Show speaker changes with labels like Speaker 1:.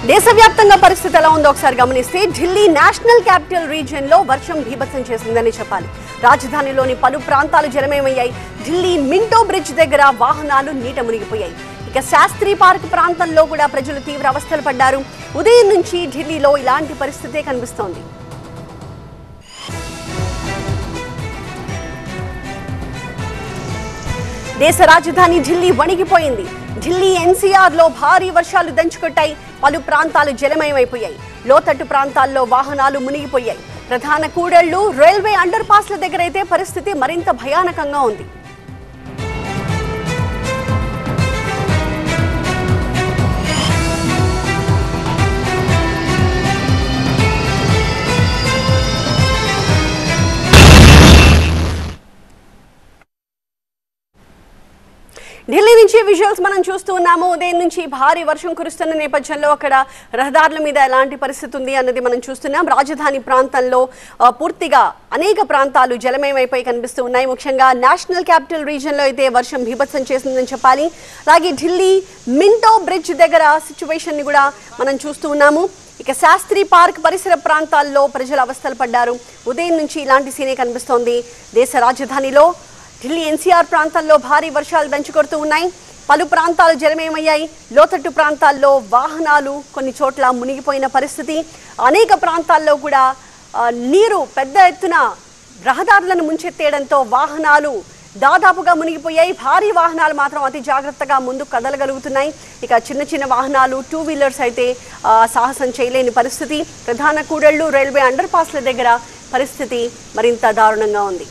Speaker 1: దేశవ్యాప్తంగా పరిస్థితి ఎలా ఉందో ఒకసారి గమనిస్తే ఢిల్లీ నేషనల్ క్యాపిటల్ రీజియన్ లో వర్షం భీభత్సం చేసిందని చెప్పాలి రాజధానిలోని పలు ప్రాంతాలు జలమయమయ్యాయి ఢిల్లీ మింటో బ్రిడ్జ్ దగ్గర వాహనాలు నీట మునిగిపోయాయి ఇక శాస్త్రి పార్క్ ప్రాంతంలో కూడా ప్రజలు తీవ్ర అవస్థలు పడ్డారు ఉదయం నుంచి ఢిల్లీలో ఇలాంటి పరిస్థితే కనిపిస్తోంది దేశ రాజధాని ఢిల్లీ వణిగిపోయింది ఢిల్లీ ఎన్సీఆర్ లో భారీ వర్షాలు దంచుకొట్టాయి పలు ప్రాంతాలు జలమయమైపోయాయి లోతట్టు ప్రాంతాల్లో వాహనాలు మునిగిపోయాయి ప్రధాన కూడళ్లు రైల్వే అండర్ పాస్ల దగ్గర అయితే పరిస్థితి మరింత భయానకంగా ఉంది ఢిల్లీ నుంచి విజువల్స్ మనం చూస్తూ ఉన్నాము ఉదయం నుంచి భారీ వర్షం కురుస్తున్న నేపథ్యంలో అక్కడ రహదారుల మీద ఎలాంటి పరిస్థితి ఉంది అన్నది మనం చూస్తున్నాం రాజధాని ప్రాంతంలో ఆ, పూర్తిగా అనేక ప్రాంతాలు జలమయమైపోయి కనిపిస్తూ ఉన్నాయి ముఖ్యంగా నేషనల్ క్యాపిటల్ రీజియన్లో అయితే వర్షం బీభత్సం చేసిందని చెప్పాలి అలాగే ఢిల్లీ మింటో బ్రిడ్జ్ దగ్గర సిచ్యువేషన్ ని కూడా మనం చూస్తూ ఉన్నాము ఇక శాస్త్రి పార్క్ పరిసర ప్రాంతాల్లో ప్రజలు అవస్థలు పడ్డారు ఉదయం నుంచి ఇలాంటి సీనే కనిపిస్తోంది దేశ రాజధానిలో ఢిల్లీ ఎన్సీఆర్ ప్రాంతాల్లో భారీ వర్షాలు దంచుకొడుతూ ఉన్నాయి పలు ప్రాంతాలు జలమయమయ్యాయి లోతట్టు ప్రాంతాల్లో వాహనాలు కొన్ని చోట్ల మునిగిపోయిన పరిస్థితి అనేక ప్రాంతాల్లో కూడా ఆ, నీరు పెద్ద ఎత్తున రహదారులను ముంచెత్తేయడంతో వాహనాలు దాదాపుగా మునిగిపోయాయి భారీ వాహనాలు మాత్రం అతి జాగ్రత్తగా ముందు కదలగలుగుతున్నాయి ఇక చిన్న చిన్న వాహనాలు టూ వీలర్స్ అయితే ఆ, సాహసం చేయలేని పరిస్థితి ప్రధాన కూడళ్లు రైల్వే అండర్ పాస్ల దగ్గర పరిస్థితి మరింత దారుణంగా ఉంది